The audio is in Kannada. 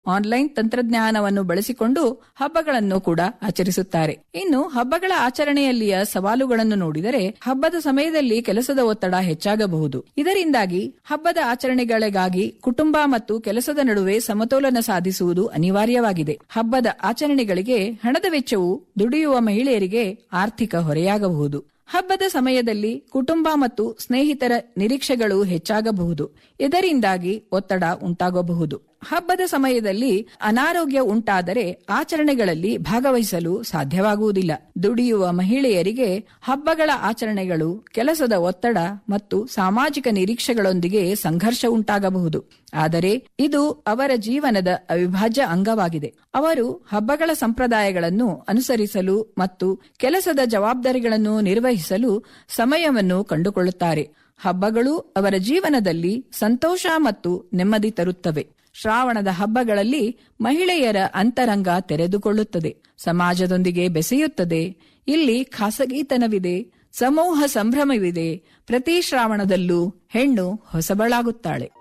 ಆನ್ಲೈನ್ ತಂತ್ರಜ್ಞಾನವನ್ನು ಬಳಸಿಕೊಂಡು ಹಬ್ಬಗಳನ್ನು ಕೂಡ ಆಚರಿಸುತ್ತಾರೆ ಇನ್ನು ಹಬ್ಬಗಳ ಆಚರಣೆಯಲ್ಲಿಯ ಸವಾಲುಗಳನ್ನು ನೋಡಿದರೆ ಹಬ್ಬದ ಸಮಯದಲ್ಲಿ ಕೆಲಸದ ಒತ್ತಡ ಹೆಚ್ಚಾಗಬಹುದು ಇದರಿಂದಾಗಿ ಹಬ್ಬದ ಆಚರಣೆಗಳಿಗಾಗಿ ಕುಟುಂಬ ಮತ್ತು ಕೆಲಸದ ನಡುವೆ ಸಮತೋಲನ ಸಾಧಿಸುವುದು ಅನಿವಾರ್ಯವಾಗಿದೆ ಹಬ್ಬದ ಆಚರಣೆಗಳಿಗೆ ಹಣದ ವೆಚ್ಚವು ದುಡಿಯುವ ಮಹಿಳೆಯರಿಗೆ ಆರ್ಥಿಕ ಹೊರೆಯಾಗಬಹುದು ಹಬ್ಬದ ಸಮಯದಲ್ಲಿ ಕುಟುಂಬ ಮತ್ತು ಸ್ನೇಹಿತರ ನಿರೀಕ್ಷೆಗಳು ಹೆಚ್ಚಾಗಬಹುದು ಇದರಿಂದಾಗಿ ಒತ್ತಡ ಉಂಟಾಗಬಹುದು ಹಬ್ಬದ ಸಮಯದಲ್ಲಿ ಅನಾರೋಗ್ಯ ಉಂಟಾದರೆ ಆಚರಣೆಗಳಲ್ಲಿ ಭಾಗವಹಿಸಲು ಸಾಧ್ಯವಾಗುವುದಿಲ್ಲ ದುಡಿಯುವ ಮಹಿಳೆಯರಿಗೆ ಹಬ್ಬಗಳ ಆಚರಣೆಗಳು ಕೆಲಸದ ಒತ್ತಡ ಮತ್ತು ಸಾಮಾಜಿಕ ನಿರೀಕ್ಷೆಗಳೊಂದಿಗೆ ಸಂಘರ್ಷ ಉಂಟಾಗಬಹುದು ಆದರೆ ಇದು ಅವರ ಜೀವನದ ಅವಿಭಾಜ್ಯ ಅಂಗವಾಗಿದೆ ಅವರು ಹಬ್ಬಗಳ ಸಂಪ್ರದಾಯಗಳನ್ನು ಅನುಸರಿಸಲು ಮತ್ತು ಕೆಲಸದ ಜವಾಬ್ದಾರಿಗಳನ್ನು ನಿರ್ವಹಿಸಲು ಸಮಯವನ್ನು ಕಂಡುಕೊಳ್ಳುತ್ತಾರೆ ಹಬ್ಬಗಳು ಅವರ ಜೀವನದಲ್ಲಿ ಸಂತೋಷ ಮತ್ತು ನೆಮ್ಮದಿ ತರುತ್ತವೆ ಶ್ರಾವಣದ ಹಬ್ಬಗಳಲ್ಲಿ ಮಹಿಳೆಯರ ಅಂತರಂಗ ತೆರೆದುಕೊಳ್ಳುತ್ತದೆ ಸಮಾಜದೊಂದಿಗೆ ಬೆಸೆಯುತ್ತದೆ ಇಲ್ಲಿ ಖಾಸಗಿತನವಿದೆ ಸಮೂಹ ಸಂಭ್ರಮವಿದೆ ಪ್ರತಿ ಶ್ರಾವಣದಲ್ಲೂ ಹೆಣ್ಣು ಹೊಸಬಳಾಗುತ್ತಾಳೆ